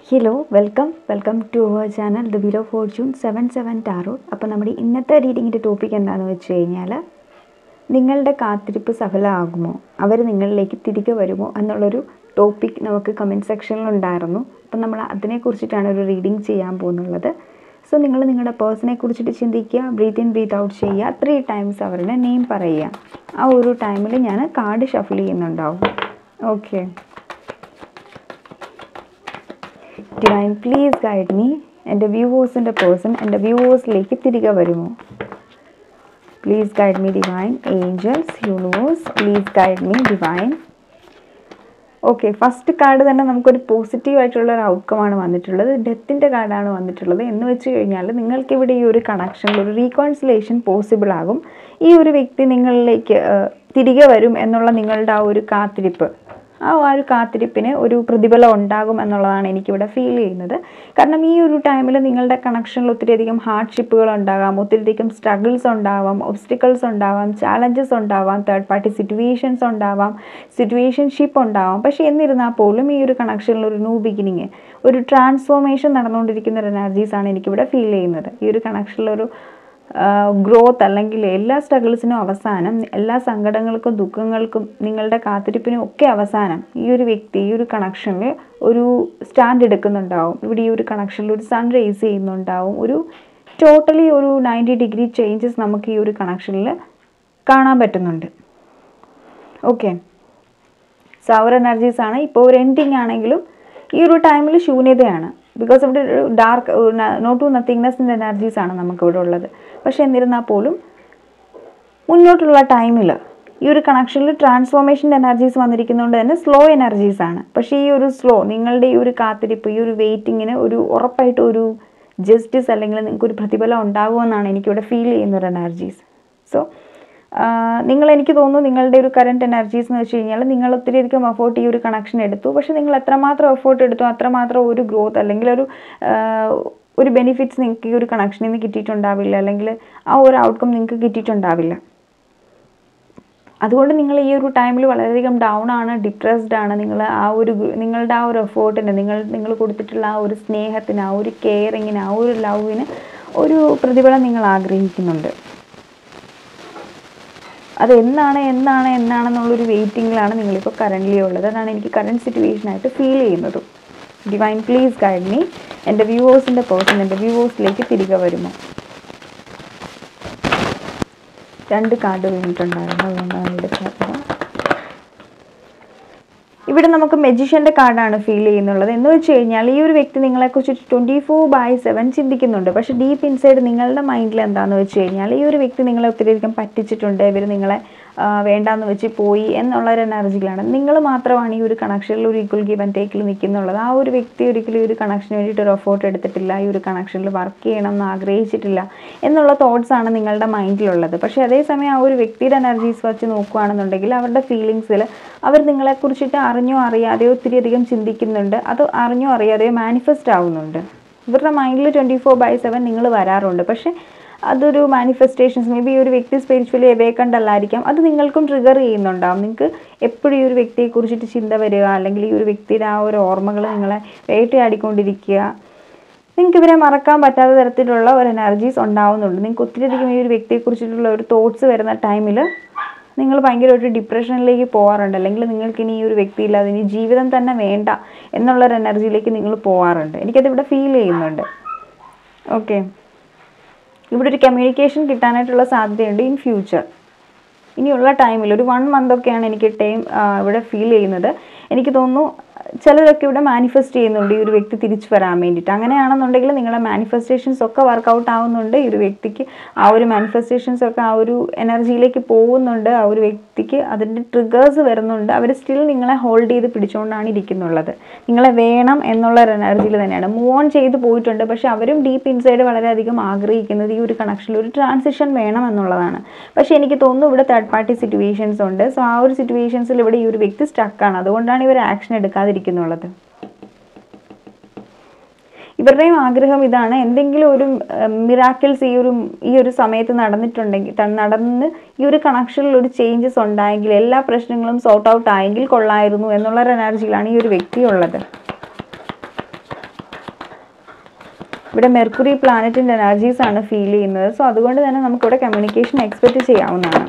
Hello welcome welcome to our channel the below fortune seven seven tarot അപ്പോൾ നമ്മുടെ ഇന്നത്തെ റീഡിങ്ങിൻ്റെ topic എന്താണെന്ന് വെച്ച് കഴിഞ്ഞാൽ നിങ്ങളുടെ കാത്തിരിപ്പ് സഫലമാകുമോ അവർ നിങ്ങളിലേക്ക് തിരികെ വരുമോ എന്നുള്ളൊരു ടോപ്പിക് നമുക്ക് കമൻറ്റ് സെക്ഷനിൽ ഉണ്ടായിരുന്നു അപ്പം നമ്മൾ അതിനെക്കുറിച്ചിട്ടാണ് ഒരു റീഡിങ് ചെയ്യാൻ പോകുന്നുള്ളത് സോ നിങ്ങൾ നിങ്ങളുടെ പേഴ്സണെ കുറിച്ചിട്ട് ചിന്തിക്കുക ബ്രീത്ത് ഇൻ ബ്രീത്ത് ഔട്ട് ചെയ്യുക ത്രീ ടൈംസ് അവരുടെ നെയിം പറയുക ആ ഒരു ടൈമിൽ ഞാൻ കാർഡ് ഷഫിൾ ചെയ്യുന്നുണ്ടാവും okay divine please guide me എൻ്റെ വ്യൂവേഴ്സിൻ്റെ പേഴ്സൺ എൻ്റെ വ്യൂവേഴ്സിലേക്ക് തിരികെ വരുമോ please guide me divine angels universe please guide me divine okay first card തന്നെ നമുക്കൊരു പോസിറ്റീവ് ആയിട്ടുള്ള ഒരു ഔട്ട്കമാണ് വന്നിട്ടുള്ളത് ഡെത്തിൻ്റെ കാർഡാണ് വന്നിട്ടുള്ളത് എന്ന് വെച്ച് കഴിഞ്ഞാൽ നിങ്ങൾക്കിവിടെ ഈ ഒരു കണക്ഷനിൽ ഒരു റീകോൺസിലേഷൻ പോസിബിൾ ആകും ഈ ഒരു വ്യക്തി നിങ്ങളിലേക്ക് ഏഹ്, തിരികെ വരും എന്നുള്ള നിങ്ങളുടെ ആ ഒരു കാത്തിരിപ്പ് ആ ആ ഒരു കാത്തിരിപ്പിന് ഒരു പ്രതിഫലം ഉണ്ടാകും എന്നുള്ളതാണ് എനിക്കിവിടെ ഫീൽ ചെയ്യുന്നത് കാരണം ഈ ഒരു ടൈമിൽ നിങ്ങളുടെ കണക്ഷനിൽ ഒത്തിരിയധികം ഹാർഡ്ഷിപ്പുകൾ ഉണ്ടാകാം ഒത്തിരിയധികം സ്ട്രഗിൾസ് ഉണ്ടാവാം ഒബ്സ്റ്റിക്കിൾസ് ഉണ്ടാവാം ചാലഞ്ചസ് ഉണ്ടാവാം തേർഡ് പാർട്ടി സിറ്റുവേഷൻസ് ഉണ്ടാവാം സിറ്റുവേഷൻഷിപ്പ് ഉണ്ടാവാം പക്ഷേ എന്നിരുന്നാൽ പോലും ഈ ഒരു കണക്ഷനിൽ ഒരു ന്യൂ ബിഗിനിങ് ഒരു ട്രാൻസ്ഫോർമേഷൻ നടന്നുകൊണ്ടിരിക്കുന്ന ഒരു എനർജീസാണ് എനിക്കിവിടെ ഫീൽ ചെയ്യുന്നത് ഈ ഒരു കണക്ഷനിലൊരു ഗ്രോത്ത് അല്ലെങ്കിൽ എല്ലാ സ്ട്രഗിൾസിനും അവസാനം എല്ലാ സങ്കടങ്ങൾക്കും ദുഃഖങ്ങൾക്കും നിങ്ങളുടെ കാത്തിരിപ്പിനും ഒക്കെ അവസാനം ഈ ഒരു വ്യക്തി ഈ ഒരു കണക്ഷനിൽ ഒരു സ്റ്റാൻഡ് എടുക്കുന്നുണ്ടാവും ഇവിടെ ഈ ഒരു കണക്ഷനിൽ ഒരു സൺ റേസ് ചെയ്യുന്നുണ്ടാവും ഒരു ടോട്ടലി ഒരു നയൻറ്റി ഡിഗ്രി ചേഞ്ചസ് നമുക്ക് ഈ ഒരു കണക്ഷനിൽ കാണാൻ പറ്റുന്നുണ്ട് ഓക്കെ സൗർ എനർജീസ് ആണ് ഇപ്പോൾ ഒരു എൻഡിങ് ആണെങ്കിലും ഈ ഒരു ടൈമിൽ ശൂന്യതയാണ് ബിക്കോസ് ഇവിടെ ഒരു ഡാർക്ക് നോ ടു നത്തിങ്നെസ്സിൻ്റെ എനർജീസ് ആണ് നമുക്കിവിടെ ഉള്ളത് പക്ഷെ എന്നിരുന്നാൽ പോലും മുന്നോട്ടുള്ള ടൈമിൽ ഈ ഒരു കണക്ഷനിൽ ട്രാൻസ്ഫോർമേഷൻ്റെ എനർജീസ് വന്നിരിക്കുന്നതുകൊണ്ട് തന്നെ സ്ലോ എനർജീസ് ആണ് പക്ഷേ ഈ ഒരു സ്ലോ നിങ്ങളുടെ ഈ ഒരു കാത്തിരിപ്പ് ഈ ഒരു വെയിറ്റിങ്ങിന് ഒരു ഉറപ്പായിട്ട് ഒരു ജസ്റ്റിസ് അല്ലെങ്കിൽ നിങ്ങൾക്ക് ഒരു പ്രതിഫലം ഉണ്ടാകുമെന്നാണ് എനിക്കിവിടെ ഫീൽ ചെയ്യുന്ന ഒരു എനർജീസ് സോ നിങ്ങൾ എനിക്ക് തോന്നുന്നു നിങ്ങളുടെ ഒരു കറണ്ട് എനർജീസ് എന്ന് വെച്ച് കഴിഞ്ഞാൽ നിങ്ങൾ ഒത്തിരി അധികം എഫോർട്ട് ഈ ഒരു കണക്ഷൻ എടുത്തു പക്ഷേ നിങ്ങൾ എത്രമാത്രം എഫോർട്ട് എടുത്തു അത്രമാത്രം ഒരു ഗ്രോത്ത് അല്ലെങ്കിൽ ഒരു ആ, ഒരു ബെനിഫിറ്റ്സ് നിങ്ങൾക്ക് ഈ ഒരു കണക്ഷനിൽ നിന്ന് കിട്ടിയിട്ടുണ്ടാവില്ല അല്ലെങ്കിൽ ആ ഒരു ഔട്ട്കം നിങ്ങൾക്ക് കിട്ടിയിട്ടുണ്ടാവില്ല അതുകൊണ്ട് നിങ്ങൾ ഈ ഒരു ടൈമിൽ വളരെയധികം ഡൗൺ ആണ് ഡിപ്രസ്ഡ് ആണ് നിങ്ങൾ ആ ഒരു ഗ്- നിങ്ങളുടെ ആ ഒരു എഫേർട്ടിന് നിങ്ങൾ നിങ്ങൾ കൊടുത്തിട്ടുള്ള ആ ഒരു സ്നേഹത്തിന് ആ ഒരു കെയറിങ്ങിന് ആ ഒരു ലവിന് ഒരു പ്രതിഫലം നിങ്ങൾ ആഗ്രഹിക്കുന്നുണ്ട് അത് എന്നാണ് എന്നാണ് എന്നാണെന്നുള്ളൊരു വെയിറ്റിങ്ങിലാണ് നിങ്ങളിപ്പോൾ കറൻ്റ്ലി ഉള്ളത് അതാണ് എനിക്ക് കറണ്ട് സിറ്റുവേഷനായിട്ട് ഫീൽ ചെയ്യുന്നത് ഡിവൈൻ പ്ലീസ് ഗൈഡ് മീ എൻ്റെ വ്യൂവേഴ്സിൻ്റെ പേഴ്സൺ എൻ്റെ വ്യൂവേഴ്സിലേക്ക് തിരികെ വരുമോ രണ്ട് കാർഡ് വീണിട്ടുണ്ടായിരുന്നു അതുകൊണ്ടാണ് എടുക്കുന്നത് ഇവിടെ നമുക്ക് മെജിഷ്യൻ്റെ കാർഡാണ് ഫീൽ ചെയ്യുന്നുള്ളത് എന്ന് വെച്ച് കഴിഞ്ഞാൽ ഈ ഒരു വ്യക്തി നിങ്ങളെക്കുറിച്ച് ട്വൻറ്റി ഫോർ ബൈ സെവൻ ചിന്തിക്കുന്നുണ്ട് പക്ഷേ ഡീപ്പ് ഇൻസൈഡ് നിങ്ങളുടെ മൈൻഡിൽ എന്താണെന്ന് വെച്ച് കഴിഞ്ഞാൽ ഈ ഒരു വ്യക്തി നിങ്ങളെ ഒത്തിരിയധികം പറ്റിച്ചിട്ടുണ്ട് ഇവർ നിങ്ങളെ ആ, വേണ്ടാന്ന് വെച്ച് പോയി എന്നുള്ള ഒരു എനർജിയിലാണ് നിങ്ങൾ മാത്രമാണ് ഈ ഒരു കണക്ഷനിൽ ഒരു ഈക്വൽ ഗീവ് ആൻഡ് ടേക്കിൽ നിൽക്കുന്നുള്ളത് ആ ഒരു വ്യക്തി ഒരിക്കലും ഈ ഒരു കണക്ഷന് വേണ്ടിയിട്ട് ഒരു എഫോർട്ട് എടുത്തിട്ടില്ല ഈ ഒരു കണക്ഷനിൽ വർക്ക് ചെയ്യണം എന്ന് ആഗ്രഹിച്ചിട്ടില്ല എന്നുള്ള തോട്ട്സ് ആണ് നിങ്ങളുടെ മൈൻഡിലുള്ളത് പക്ഷേ അതേസമയം ആ ഒരു വ്യക്തിയുടെ എനർജീസ് വെച്ച് നോക്കുകയാണെന്നുണ്ടെങ്കിൽ അവരുടെ ഫീലിങ്സിൽ അവർ നിങ്ങളെക്കുറിച്ചിട്ട് അറിഞ്ഞോ അറിയാതെയോ ഒത്തിരി അധികം ചിന്തിക്കുന്നുണ്ട് അത് അറിഞ്ഞോ അറിയാതെയോ മാനിഫെസ്റ്റ് ആവുന്നുണ്ട് ഇവരുടെ മൈൻഡിൽ ട്വൻറ്റി ഫോർ ബൈ സെവൻ നിങ്ങൾ വരാറുണ്ട് പക്ഷേ അതൊരു മാനിഫെസ്റ്റേഷൻസ് മേ ബി ഈ ഒരു വ്യക്തി സ്പിരിച്വലി എവേക്കണ്ട് അല്ലായിരിക്കാം അത് നിങ്ങൾക്കും ട്രിഗർ ചെയ്യുന്നുണ്ടാവും നിങ്ങൾക്ക് എപ്പോഴും ഈ ഒരു വ്യക്തിയെ കുറിച്ചിട്ട് ചിന്ത വരിക അല്ലെങ്കിൽ ഈ ഒരു വ്യക്തിയുടെ ആ ഒരു ഓർമ്മകൾ നിങ്ങളെ വേട്ടയാടിക്കൊണ്ടിരിക്കുക നിങ്ങൾക്ക് ഇവരെ മറക്കാൻ പറ്റാത്ത തരത്തിലുള്ള ഒരു എനർജീസ് ഉണ്ടാവുന്നുണ്ട് നിങ്ങൾക്ക് ഒത്തിരിയധികം ഈ ഒരു വ്യക്തിയെക്കുറിച്ചിട്ടുള്ള ഒരു തോട്ട്സ് വരുന്ന ടൈമിൽ നിങ്ങൾ ഭയങ്കര ഒരു ഡിപ്രഷനിലേക്ക് പോകാറുണ്ട് അല്ലെങ്കിൽ നിങ്ങൾക്ക് ഇനി ഈ ഒരു വ്യക്തിയില്ലാതെ ഇനി ജീവിതം തന്നെ വേണ്ട എന്നുള്ളൊരു എനർജിയിലേക്ക് നിങ്ങൾ പോകാറുണ്ട് എനിക്കത് ഇവിടെ ഫീൽ ചെയ്യുന്നുണ്ട് ഓക്കെ ഇവിടെ ഒരു കമ്മ്യൂണിക്കേഷൻ കിട്ടാനായിട്ടുള്ള സാധ്യതയുണ്ട് ഇൻ ഫ്യൂച്ചർ ഇനിയുള്ള ടൈമിൽ ഒരു വൺ മന്ത് ഒക്കെയാണ് എനിക്ക് ടൈം ഇവിടെ ഫീൽ ചെയ്യുന്നത് എനിക്ക് തോന്നുന്നു ചിലരൊക്കെ ഇവിടെ മാനിഫെസ്റ്റ് ചെയ്യുന്നുണ്ട് ഈ ഒരു വ്യക്തി തിരിച്ചു വരാൻ വേണ്ടിയിട്ട് അങ്ങനെയാണെന്നുണ്ടെങ്കിൽ നിങ്ങളുടെ മാനിഫെസ്റ്റേഷൻസ് ഒക്കെ വർക്കൗട്ട് ആവുന്നുണ്ട് ഈ ഒരു വ്യക്തിക്ക് ആ ഒരു മാനിഫെസ്റ്റേഷൻസ് ഒക്കെ ആ ഒരു എനർജിയിലേക്ക് പോകുന്നുണ്ട് ആ ഒരു വ്യക്തിക്ക് അതിൻ്റെ ട്രിഗേഴ്സ് വരുന്നുണ്ട് അവർ സ്റ്റിൽ നിങ്ങളെ ഹോൾഡ് ചെയ്ത് പിടിച്ചുകൊണ്ടാണ് ഇരിക്കുന്നുള്ളത് നിങ്ങളെ വേണം എന്നുള്ള ഒരു എനർജിയിൽ തന്നെയാണ് മൂവ് ഓൺ ചെയ്ത് പോയിട്ടുണ്ട് പക്ഷെ അവരും ഡീപ്പ് ഇൻസൈഡ് വളരെയധികം ആഗ്രഹിക്കുന്നത് ഈ ഒരു കണക്ഷനിൽ ഒരു ട്രാൻസിഷൻ വേണം എന്നുള്ളതാണ് പക്ഷെ എനിക്ക് തോന്നുന്നു ഇവിടെ തേർഡ് പാർട്ടി സിറ്റുവേഷൻസ് ഉണ്ട് സോ ആ ഒരു സിറ്റുവേഷൻസിൽ ഇവിടെ ഈ ഒരു വ്യക്തി സ്റ്റക്കാണ് അതുകൊണ്ടാണ് ഇവർ ആക്ഷൻ എടുക്കാതിരിക്കുന്നുള്ളത് ഇവരുടെയും ആഗ്രഹം ഇതാണ് എന്തെങ്കിലും ഒരു മിറാക്കിൾസ് ഈ ഒരു ഈ ഒരു സമയത്ത് നടന്നിട്ടുണ്ടെങ്കിൽ ത- നടന്ന് ഈ ഒരു കണക്ഷനിൽ ഒരു ചേഞ്ചസ് ഉണ്ടായെങ്കിൽ എല്ലാ പ്രശ്നങ്ങളും സോർട്ട് ഔട്ട് ആയെങ്കിൽ കൊള്ളായിരുന്നു എന്നുള്ള ഒരു എനർജിയിലാണ് ഈ ഒരു വ്യക്തി ഉള്ളത് ഇവിടെ മെർക്കുറി പ്ലാനറ്റിൻ്റെ എനർജീസ് ആണ് ഫീൽ ചെയ്യുന്നത് സോ അതുകൊണ്ട് തന്നെ നമുക്കിവിടെ കമ്മ്യൂണിക്കേഷൻ എക്സ്പെക്റ്റ് ചെയ്യാവുന്നതാണ്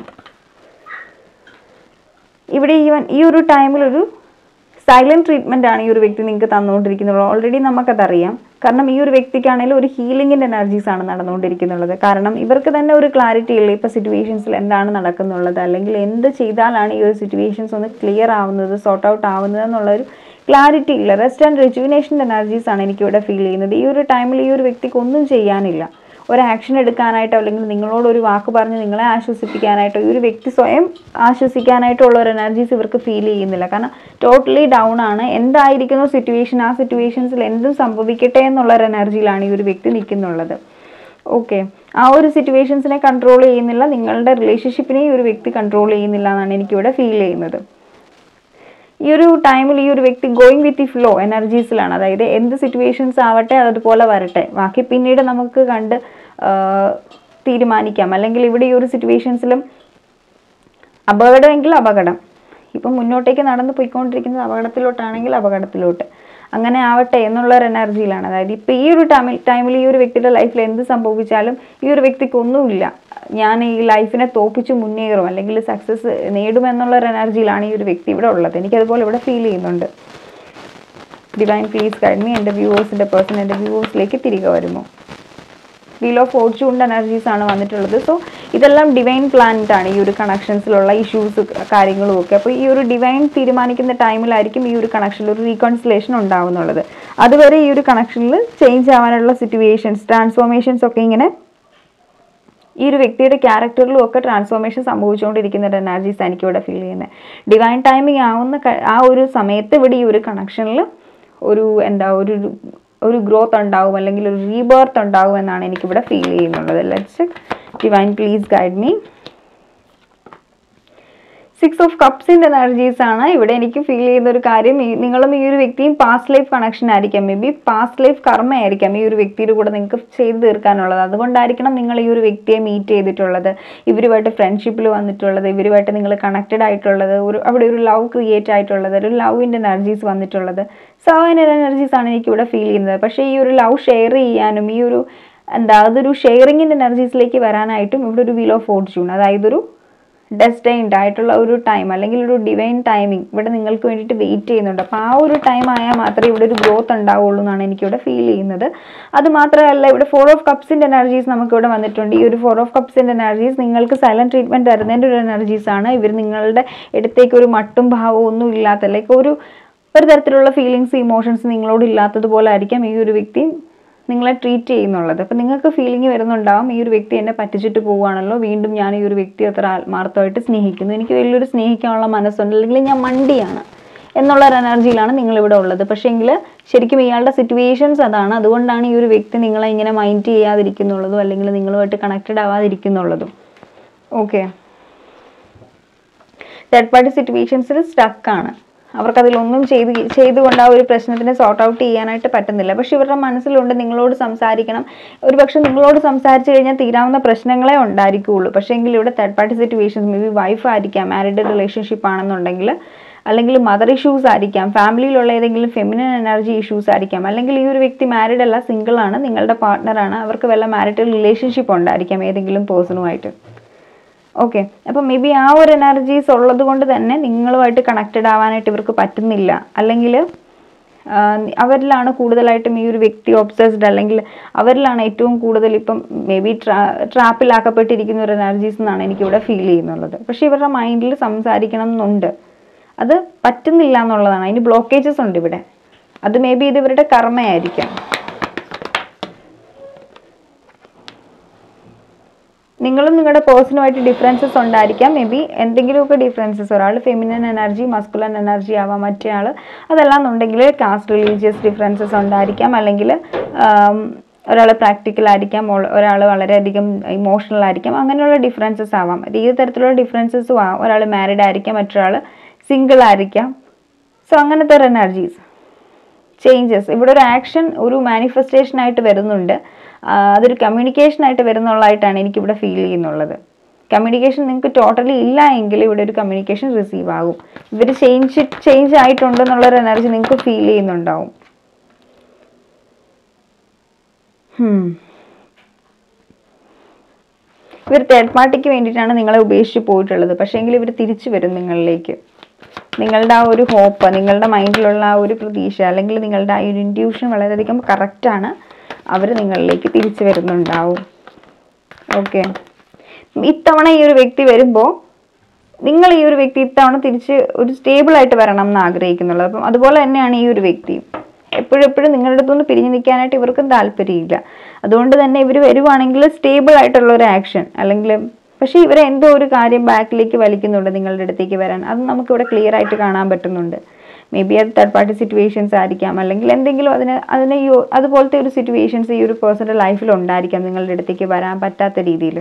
ഇവിടെ ഈവൻ ഈ ഒരു ടൈമിൽ ഒരു സൈലന്റ് ട്രീറ്റ്മെന്റ് ആണ് ഈ ഒരു വ്യക്തി നിങ്ങൾക്ക് തന്നുകൊണ്ടിരിക്കുന്നത് ഓൾറെഡി നമുക്കതറിയാം കാരണം ഈ ഒരു വ്യക്തിക്കാണെങ്കിലും ഒരു ഹീലിംഗിന്റെ എനർജീസ് ആണ് നടന്നുകൊണ്ടിരിക്കുന്നുള്ളത് കാരണം ഇവർക്ക് തന്നെ ഒരു ക്ലാരിറ്റി ഇല്ല ഇപ്പൊ സിറ്റുവേഷൻസിൽ എന്താണ് നടക്കുന്നുള്ളത് അല്ലെങ്കിൽ എന്ത് ചെയ്താലാണ് ഈ ഒരു സിറ്റുവേഷൻസ് ഒന്ന് ക്ലിയർ ആവുന്നത് സോർട്ട് ഔട്ട് ആവുന്നത് എന്നുള്ള ഒരു ക്ലാരിറ്റി ഇല്ല റെസ്റ്റ് ആൻഡ് റിജുവിനേഷൻ്റെ എനർജീസ് ആണ് എനിക്കിവിടെ ഫീൽ ചെയ്യുന്നത് ഈ ഒരു ടൈമിൽ ഈ ഒരു വ്യക്തിക്ക് ഒന്നും ചെയ്യാനില്ല ഒരു ആക്ഷൻ എടുക്കാനായിട്ടോ അല്ലെങ്കിൽ നിങ്ങളോട് ഒരു വാക്ക് പറഞ്ഞ് നിങ്ങളെ ആശ്വസിപ്പിക്കാനായിട്ടോ ഈ ഒരു വ്യക്തി സ്വയം ആശ്വസിക്കാനായിട്ടോ ഉള്ള ഒരു എനർജീസ് ഇവർക്ക് ഫീൽ ചെയ്യുന്നില്ല കാരണം ടോട്ടലി ഡൗൺ ആണ് എന്തായിരിക്കുന്നു സിറ്റുവേഷൻ ആ സിറ്റുവേഷൻസിൽ എന്തും സംഭവിക്കട്ടെ എന്നുള്ള ഒരു എനർജിയിലാണ് ഈ ഒരു വ്യക്തി നിൽക്കുന്നുള്ളത് ഓക്കെ ആ ഒരു സിറ്റുവേഷൻസിനെ കൺട്രോൾ ചെയ്യുന്നില്ല നിങ്ങളുടെ റിലേഷൻഷിപ്പിനെ ഈ ഒരു വ്യക്തി കൺട്രോൾ ചെയ്യുന്നില്ല എന്നാണ് എനിക്കിവിടെ ഫീൽ ചെയ്യുന്നത് ഈ ഒരു ടൈമിൽ ഈ ഒരു വ്യക്തി ഗോയിങ് വിത്ത് ദി ഫ്ലോ എനർജീസിലാണ് അതായത് എന്ത് സിറ്റുവേഷൻസ് ആവട്ടെ അതുപോലെ വരട്ടെ ബാക്കി പിന്നീട് നമുക്ക് കണ്ട് ആ, തീരുമാനിക്കാം അല്ലെങ്കിൽ ഇവിടെ ഈ ഒരു സിറ്റുവേഷൻസിലും അപകടമെങ്കിൽ അപകടം ഇപ്പം മുന്നോട്ടേക്ക് നടന്നു പോയിക്കൊണ്ടിരിക്കുന്നത് അപകടത്തിലോട്ടാണെങ്കിൽ അപകടത്തിലോട്ട് അങ്ങനെ ആവട്ടെ എന്നുള്ള ഒരു എനർജിയിലാണ് അതായത് ഇപ്പം ഈ ഒരു ടൈമിൽ ടൈമിൽ ഈ ഒരു വ്യക്തിയുടെ ലൈഫിൽ എന്ത് സംഭവിച്ചാലും ഈ ഒരു വ്യക്തിക്ക് ഒന്നുമില്ല ഞാൻ ഈ ലൈഫിനെ തോപ്പിച്ച് മുന്നേറും അല്ലെങ്കിൽ സക്സസ് നേടുമെന്നുള്ള ഒരു എനർജിയിലാണ് ഈ ഒരു വ്യക്തി ഇവിടെ ഉള്ളത് എനിക്കതുപോലെ ഇവിടെ ഫീൽ ചെയ്യുന്നുണ്ട് ഡിവൈൻ പ്ലീസ് ഗൈഡ് മീ എൻ്റെ വ്യൂവേഴ്സിൻ്റെ പേഴ്സൺ എൻ്റെ വ്യൂവേഴ്സിലേക്ക് തിരികെ വരുമോ വീൽ ഓഫ് ഫോർച്യൂണിൻ്റെ എനർജീസ് ആണ് വന്നിട്ടുള്ളത് സോ ഇതെല്ലാം ഡിവൈൻ പ്ലാനറ്റ് ആണ് ഈ ഒരു കണക്ഷൻസിലുള്ള ഇഷ്യൂസ് കാര്യങ്ങളും ഒക്കെ അപ്പോൾ ഈ ഒരു ഡിവൈൻ തീരുമാനിക്കുന്ന ടൈമിലായിരിക്കും ഈ ഒരു കണക്ഷനിൽ ഒരു റീകൺസിലേഷൻ ഉണ്ടാവുന്നുള്ളത് അതുവരെ ഈ ഒരു കണക്ഷനിൽ ചേഞ്ച് ആവാനുള്ള സിറ്റുവേഷൻസ് ട്രാൻസ്ഫോർമേഷൻസ് ഒക്കെ ഇങ്ങനെ ഈ ഒരു വ്യക്തിയുടെ ക്യാരക്ടറിലും ഒക്കെ ട്രാൻസ്ഫോർമേഷൻ സംഭവിച്ചുകൊണ്ടിരിക്കുന്ന ഒരു എനർജീസ് എനിക്ക് ഇവിടെ ഫീൽ ചെയ്യുന്നത് ഡിവൈൻ ടൈമിങ് ആവുന്ന ക- ആ ഒരു സമയത്ത് ഇവിടെ ഈ ഒരു കണക്ഷനിൽ ഒരു എന്താ ഒരു ഒരു ഗ്രോത്ത് ഉണ്ടാവും അല്ലെങ്കിൽ ഒരു റീബർത്ത് ഉണ്ടാവും എന്നാണ് എനിക്കിവിടെ ഫീൽ ചെയ്യുന്നുള്ളത് let's divine please guide me six of കപ്സിന്റെ എനർജീസ് ആണ് ഇവിടെ എനിക്ക് ഫീൽ ചെയ്യുന്ന ഒരു കാര്യം ഈ- നിങ്ങളും ഈ ഒരു വ്യക്തിയും പാസ്റ്റ് ലൈഫ് കണക്ഷൻ ആയിരിക്കാം മേ ബി പാസ്റ്റ് ലൈഫ് കർമ്മയായിരിക്കാം ഈ ഒരു വ്യക്തിയുടെ കൂടെ നിങ്ങൾക്ക് ചെയ്തു തീർക്കാനുള്ളത് അതുകൊണ്ടായിരിക്കണം നിങ്ങൾ ഈ ഒരു വ്യക്തിയെ മീറ്റ് ചെയ്തിട്ടുള്ളത് ഇവരുമായിട്ട് ഫ്രണ്ട്ഷിപ്പിൽ വന്നിട്ടുള്ളത് ഇവരുമായിട്ട് നിങ്ങൾ കണക്റ്റഡ് ആയിട്ടുള്ളത് ഒരു അവിടെ ഒരു ലവ് ക്രിയേറ്റ് ആയിട്ടുള്ളത് ഒരു ലവിൻ്റെ എനർജീസ് വന്നിട്ടുള്ളത് സോ ആ എനർജീസ് ആണ് എനിക്കിവിടെ ഫീൽ ചെയ്യുന്നത് പക്ഷേ ഈ ഒരു ലവ് ഷെയർ ചെയ്യാനും ഈ ഒരു എന്താ അതൊരു ഷെയറിങ്ങിൻ്റെ എനർജീസിലേക്ക് വരാനായിട്ടും ഇവിടെ ഒരു വീൽ ഓഫ് ഫോർച്യൂൺ അതായത് ഒരു ഡെസ്റ്റൈൻഡ് ആയിട്ടുള്ള ഒരു ടൈം അല്ലെങ്കിൽ ഒരു ഡിവൈൻ ടൈമിംഗ് ഇവിടെ നിങ്ങൾക്ക് വേണ്ടിയിട്ട് വെയിറ്റ് ചെയ്യുന്നുണ്ട് അപ്പോൾ ആ ഒരു ടൈം ആയാൽ മാത്രമേ ഇവിടെ ഒരു ഗ്രോത്ത് ഉണ്ടാവുള്ളൂ എന്നാണ് എനിക്കിവിടെ ഫീൽ ചെയ്യുന്നത് അത് മാത്രമല്ല ഇവിടെ ഫോർ ഓഫ് കപ്സിൻ്റെ എനർജീസ് നമുക്കിവിടെ വന്നിട്ടുണ്ട് ഈ ഒരു ഫോർ ഓഫ് കപ്സിൻ്റെ എനർജീസ് നിങ്ങൾക്ക് സൈലന്റ് ട്രീറ്റ്മെൻറ്റ് തരുന്നതിൻ്റെ ഒരു എനർജീസ് ആണ് ഇവർ നിങ്ങളുടെ അടുത്തേക്ക് ഒരു മട്ടും ഭാവവും ഒന്നും ഇല്ലാത്ത ലൈക്ക് ഒരു ഒരു തരത്തിലുള്ള ഫീലിങ്സ് ഇമോഷൻസ് നിങ്ങളോട് ഇല്ലാത്തതുപോലെ ആയിരിക്കാം ഈ ഒരു വ്യക്തി നിങ്ങളെ ട്രീറ്റ് ചെയ്യുന്നുള്ളത് അപ്പം നിങ്ങൾക്ക് ഫീലിംഗ് വരുന്നുണ്ടാവും ഈ ഒരു വ്യക്തി എന്നെ പറ്റിച്ചിട്ട് പോവുകയാണല്ലോ വീണ്ടും ഞാൻ ഈ ഒരു വ്യക്തി അത്ര ആത്മാർത്ഥമായിട്ട് സ്നേഹിക്കുന്നു എനിക്ക് വലിയൊരു സ്നേഹിക്കാനുള്ള മനസ്സുണ്ട് അല്ലെങ്കിൽ ഞാൻ മണ്ടിയാണ് എന്നുള്ള ഒരു എനർജിയിലാണ് നിങ്ങളിവിടെ ഉള്ളത് പക്ഷേങ്കിൽ ശരിക്കും ഇയാളുടെ സിറ്റുവേഷൻസ് അതാണ് അതുകൊണ്ടാണ് ഈ ഒരു വ്യക്തി നിങ്ങളെ ഇങ്ങനെ മൈൻഡ് ചെയ്യാതിരിക്കുന്നുള്ളതും അല്ലെങ്കിൽ നിങ്ങളുമായിട്ട് കണക്റ്റഡ് ആവാതിരിക്കുന്നുള്ളതും ഓക്കെ തേർഡ് പാർട്ടി സിറ്റുവേഷൻസിൽ സ്റ്റക്കാണ് അവർക്കതിലൊന്നും ചെയ്ത് ചെയ്തുകൊണ്ട് ആ ഒരു പ്രശ്നത്തിനെ സോർട്ട് ഔട്ട് ചെയ്യാനായിട്ട് പറ്റുന്നില്ല പക്ഷെ ഇവരുടെ മനസ്സിലുണ്ട് നിങ്ങളോട് സംസാരിക്കണം ഒരു പക്ഷെ നിങ്ങളോട് സംസാരിച്ച് കഴിഞ്ഞാൽ തീരാവുന്ന പ്രശ്നങ്ങളെ ഉണ്ടായിരിക്കുകയുള്ളൂ പക്ഷേ എങ്കിൽ ഇവിടെ third party situations maybe wife ആയിരിക്കാം മാരിഡ് റിലേഷൻഷിപ്പ് ആണെന്നുണ്ടെങ്കിൽ അല്ലെങ്കിൽ മദർ ഇഷ്യൂസ് ആയിരിക്കാം ഫാമിലിയിലുള്ള ഏതെങ്കിലും ഫെമിനൻ എനർജി ഇഷ്യൂസ് ആയിരിക്കാം അല്ലെങ്കിൽ ഈ ഒരു വ്യക്തി മാരിഡ് അല്ല സിംഗിൾ ആണ് നിങ്ങളുടെ പാർട്ട്ണറാണ് അവർക്ക് വല്ല മാരിറ്റൽ റിലേഷൻഷിപ്പ് ഉണ്ടായിരിക്കാം ഏതെങ്കിലും പേഴ്സണുമായിട്ട് ഓക്കെ അപ്പം മേ ബി ആ ഒരു എനർജീസ് ഉള്ളത് കൊണ്ട് തന്നെ നിങ്ങളുമായിട്ട് കണക്റ്റഡ് ആവാനായിട്ട് ഇവർക്ക് പറ്റുന്നില്ല അല്ലെങ്കിൽ അവരിലാണ് കൂടുതലായിട്ടും ഈ ഒരു വ്യക്തി ഒബ്സസ്ഡ് അല്ലെങ്കിൽ അവരിലാണ് ഏറ്റവും കൂടുതൽ ഇപ്പം മേ ബി ട്രാ ട്രാപ്പിലാക്കപ്പെട്ടിരിക്കുന്ന ഒരു എനർജീസ് എന്നാണ് എനിക്കിവിടെ ഫീൽ ചെയ്യുന്നുള്ളത് പക്ഷെ ഇവരുടെ മൈൻഡിൽ സംസാരിക്കണം എന്നുണ്ട് അത് പറ്റുന്നില്ല എന്നുള്ളതാണ് അതിന് ബ്ലോക്കേജസ് ഉണ്ട് ഇവിടെ അത് മേ ബി ഇത് ഇവരുടെ കർമ്മയായിരിക്കാം നിങ്ങളും നിങ്ങളുടെ പേഴ്സണുമായിട്ട് ഡിഫറൻസസ് ഉണ്ടായിരിക്കാം മേ ബി എന്തെങ്കിലുമൊക്കെ ഡിഫറൻസസ് ഒരാൾ ഫെമിനൻ എനർജി മസ്കുലൻ എനർജി ആവാം മറ്റേ ആൾ അതല്ല എന്നുണ്ടെങ്കിൽ കാസ്റ്റ് റിലീജിയസ് ഡിഫറൻസസ് ഉണ്ടായിരിക്കാം അല്ലെങ്കിൽ ഒരാൾ പ്രാക്ടിക്കൽ ആയിരിക്കാം ഒരാൾ വളരെയധികം ഇമോഷണൽ ആയിരിക്കാം അങ്ങനെയുള്ള ഡിഫറൻസസ് ആവാം ഏത് തരത്തിലുള്ള ഡിഫറൻസസും ആവാം ഒരാൾ മാരിഡ് ആയിരിക്കാം മറ്റൊരാൾ സിംഗിൾ ആയിരിക്കാം സോ അങ്ങനത്തെ ഒരു എനർജീസ് ചേഞ്ചസ് ഇവിടെ ഒരു ആക്ഷൻ ഒരു മാനിഫെസ്റ്റേഷൻ ആയിട്ട് വരുന്നുണ്ട് ആ, അതൊരു കമ്മ്യൂണിക്കേഷൻ ആയിട്ട് വരുന്നുള്ളതായിട്ടാണ് എനിക്കിവിടെ ഫീൽ ചെയ്യുന്നുള്ളത് കമ്മ്യൂണിക്കേഷൻ നിങ്ങൾക്ക് ടോട്ടലി ഇല്ല എങ്കിൽ ഇവിടെ ഒരു കമ്മ്യൂണിക്കേഷൻ റിസീവ് ആകും ഇവർ ചേഞ്ച് ചേഞ്ച് ആയിട്ടുണ്ടെന്നുള്ളൊരു എനർജി നിങ്ങൾക്ക് ഫീൽ ചെയ്യുന്നുണ്ടാവും Hmm. ഇവർ തേർഡ് പാർട്ടിക്ക് വേണ്ടിയിട്ടാണ് നിങ്ങളെ ഉപേക്ഷിച്ച് പോയിട്ടുള്ളത് പക്ഷേങ്കിൽ ഇവർ തിരിച്ചു വരും നിങ്ങളിലേക്ക് നിങ്ങളുടെ ആ ഒരു ഹോപ്പ് നിങ്ങളുടെ മൈൻഡിലുള്ള ആ ഒരു പ്രതീക്ഷ അല്ലെങ്കിൽ നിങ്ങളുടെ ആ ഒരു ഇൻറ്റ്യൂഷൻ വളരെയധികം കറക്റ്റാണ് അവർ നിങ്ങളിലേക്ക് തിരിച്ചു വരുന്നുണ്ടാവും ഓക്കെ ഇത്തവണ ഈ ഒരു വ്യക്തി വരുമ്പോൾ നിങ്ങൾ ഈ ഒരു വ്യക്തി ഇത്തവണ തിരിച്ച് ഒരു സ്റ്റേബിൾ ആയിട്ട് വരണം എന്ന് ആഗ്രഹിക്കുന്നുള്ളത് അപ്പം അതുപോലെ തന്നെയാണ് ഈ ഒരു വ്യക്തി എപ്പോഴും എപ്പോഴും നിങ്ങളുടെ അടുത്തുനിന്ന് പിരിഞ്ഞു നിൽക്കാനായിട്ട് ഇവർക്കും താല്പര്യമില്ല അതുകൊണ്ട് തന്നെ ഇവർ വരുവാണെങ്കിൽ സ്റ്റേബിൾ ആയിട്ടുള്ള ഒരു ആക്ഷൻ അല്ലെങ്കിൽ പക്ഷേ ഇവരെ എന്തോ ഒരു കാര്യം ബാക്കിലേക്ക് വലിക്കുന്നുണ്ട് നിങ്ങളുടെ അടുത്തേക്ക് വരാൻ അത് നമുക്കിവിടെ ക്ലിയർ ആയിട്ട് കാണാൻ പറ്റുന്നുണ്ട് മേ ബി അത് തേർഡ് പാർട്ടി സിറ്റുവേഷൻസ് ആയിരിക്കാം അല്ലെങ്കിൽ എന്തെങ്കിലും അതിന് അതിന് ഈ ഒ- അതുപോലത്തെ ഒരു സിറ്റുവേഷൻസ് ഈ ഒരു പേഴ്സൻ്റെ ലൈഫിൽ ഉണ്ടായിരിക്കാം നിങ്ങളുടെ അടുത്തേക്ക് വരാൻ പറ്റാത്ത രീതിയിൽ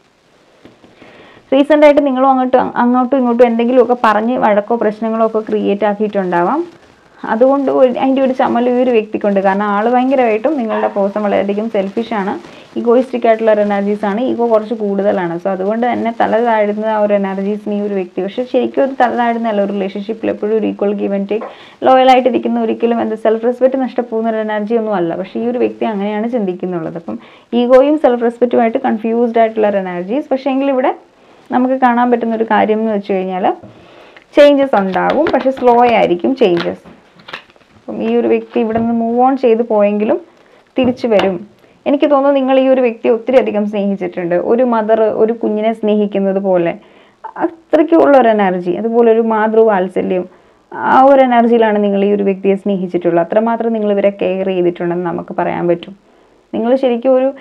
റീസെൻ്റ് ആയിട്ട് നിങ്ങളും അങ്ങോട്ടും അങ്ങോട്ടും ഇങ്ങോട്ടും എന്തെങ്കിലുമൊക്കെ പറഞ്ഞ് വഴക്കോ പ്രശ്നങ്ങളോ ഒക്കെ ക്രിയേറ്റ് ആക്കിയിട്ടുണ്ടാവാം അതുകൊണ്ട് ഒരു- അതിൻ്റെ ഒരു ചമ്മൽ ഈ ഒരു വ്യക്തിക്കുണ്ട് കാരണം ആൾ ഭയങ്കരമായിട്ടും നിങ്ങളുടെ പേഴ്സൺ വളരെയധികം സെൽഫിഷാണ് ഈഗോയിസ്റ്റിക് ആയിട്ടുള്ള ഒരു എനർജീസ് ആണ് ഈഗോ കുറച്ച് കൂടുതലാണ് സോ അതുകൊണ്ട് തന്നെ തല താഴുന്ന ആ ഒരു എനർജീസിന് ഈ ഒരു വ്യക്തി പക്ഷേ ശരിക്കും അത് തല താഴുന്നല്ല ഒരു റിലേഷൻഷിപ്പിൽ എപ്പോഴും ഒരു ഈക്വൽ ഗീവ് ആൻഡ് ടേക്ക് ലോയലായിട്ടിരിക്കുന്ന ഒരിക്കലും എന്താ സെൽഫ് റെസ്പെക്റ്റ് നഷ്ടപ്പെടുന്ന ഒരു എനർജി ഒന്നും അല്ല പക്ഷേ ഈ ഒരു വ്യക്തി അങ്ങനെയാണ് ചിന്തിക്കുന്നുള്ളത് അപ്പം ഈഗോയും സെൽഫ് റെസ്പെക്റ്റുമായിട്ട് കൺഫ്യൂസ്ഡ് ആയിട്ടുള്ള ഒരു എനർജീസ് പക്ഷേ എങ്കിൽ ഇവിടെ നമുക്ക് കാണാൻ പറ്റുന്ന ഒരു കാര്യം എന്ന് വെച്ച് കഴിഞ്ഞാൽ ചേഞ്ചസ് ഉണ്ടാകും പക്ഷെ സ്ലോ ആയിരിക്കും ചേഞ്ചസ് അപ്പം ഈ ഒരു വ്യക്തി ഇവിടെ നിന്ന് മൂവ് ഓൺ ചെയ്ത് പോയെങ്കിലും തിരിച്ചു വരും എനിക്ക് തോന്നുന്നു നിങ്ങൾ ഈ ഒരു വ്യക്തിയെ ഒത്തിരി അധികം സ്നേഹിച്ചിട്ടുണ്ട് ഒരു മദർ ഒരു കുഞ്ഞിനെ സ്നേഹിക്കുന്നത് പോലെ അത്രയ്ക്കുള്ള ഒരു എനർജി അതുപോലെ ഒരു മാതൃവാത്സല്യം ആ ഒരു എനർജിയിലാണ് നിങ്ങൾ ഈ ഒരു വ്യക്തിയെ സ്നേഹിച്ചിട്ടുള്ളത് അത്രമാത്രം നിങ്ങൾ ഇവരെ കെയർ ചെയ്തിട്ടുണ്ടെന്ന് നമുക്ക് പറയാൻ പറ്റും നിങ്ങൾ ശരിക്കും ഒരു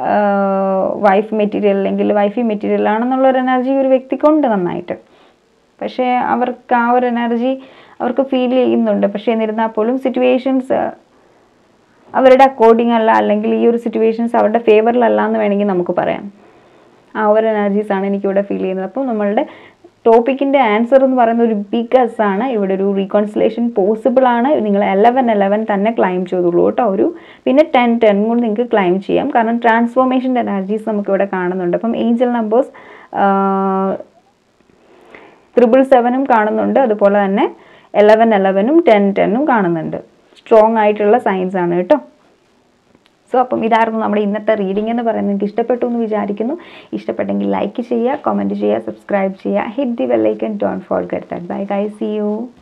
വൈഫ് മെറ്റീരിയൽ അല്ലെങ്കിൽ വൈഫി മെറ്റീരിയൽ ആണെന്നുള്ള ഒരു എനർജി ഒരു വ്യക്തിക്കുണ്ട് നന്നായിട്ട് പക്ഷേ അവർക്ക് ആ ഒരു എനർജി അവർക്ക് ഫീൽ ചെയ്യുന്നുണ്ട് പക്ഷേ എന്നിരുന്നാൽ പോലും സിറ്റുവേഷൻസ് അവരുടെ അക്കോർഡിംഗ് അല്ല അല്ലെങ്കിൽ ഈ ഒരു സിറ്റുവേഷൻസ് അവരുടെ ഫേവറിലല്ല എന്ന് വേണമെങ്കിൽ നമുക്ക് പറയാം ആ ഒരു എനർജീസ് ആണ് എനിക്കിവിടെ ഫീൽ ചെയ്യുന്നത് അപ്പോൾ നമ്മളുടെ ടോപ്പിക്കിൻ്റെ ആൻസർ എന്ന് പറയുന്ന ഒരു ബിഗസ് ആണ് ഇവിടെ ഒരു റീകോൺസിലേഷൻ പോസിബിൾ ആണ് നിങ്ങൾ എലവൻ എലവൻ തന്നെ ക്ലൈം ചെയ്തുള്ളൂ കേട്ടോ ഒരു പിന്നെ ടെൻ ടെൻ കൂടി നിങ്ങൾക്ക് ക്ലൈം ചെയ്യാം കാരണം ട്രാൻസ്ഫോർമേഷൻ്റെ എനർജീസ് നമുക്കിവിടെ കാണുന്നുണ്ട് അപ്പം ഏഞ്ചൽ നമ്പേഴ്സ് ത്രിബിൾ സെവനും കാണുന്നുണ്ട് അതുപോലെ തന്നെ എലവൻ എലവനും ടെൻ ടെന്നും കാണുന്നുണ്ട് സ്ട്രോങ് ആയിട്ടുള്ള സയൻസ് ആണ് കേട്ടോ സോ അപ്പം ഇതായിരുന്നു നമ്മുടെ ഇന്നത്തെ റീഡിംഗ് എന്ന് പറയുന്നത് നിങ്ങൾക്ക് ഇഷ്ടപ്പെട്ടു എന്ന് വിചാരിക്കുന്നു ഇഷ്ടപ്പെട്ടെങ്കിൽ ലൈക്ക് ചെയ്യുക കമൻറ്റ് ചെയ്യുക സബ്സ്ക്രൈബ് ചെയ്യുക hit the bell icon don't forget that bye guy see U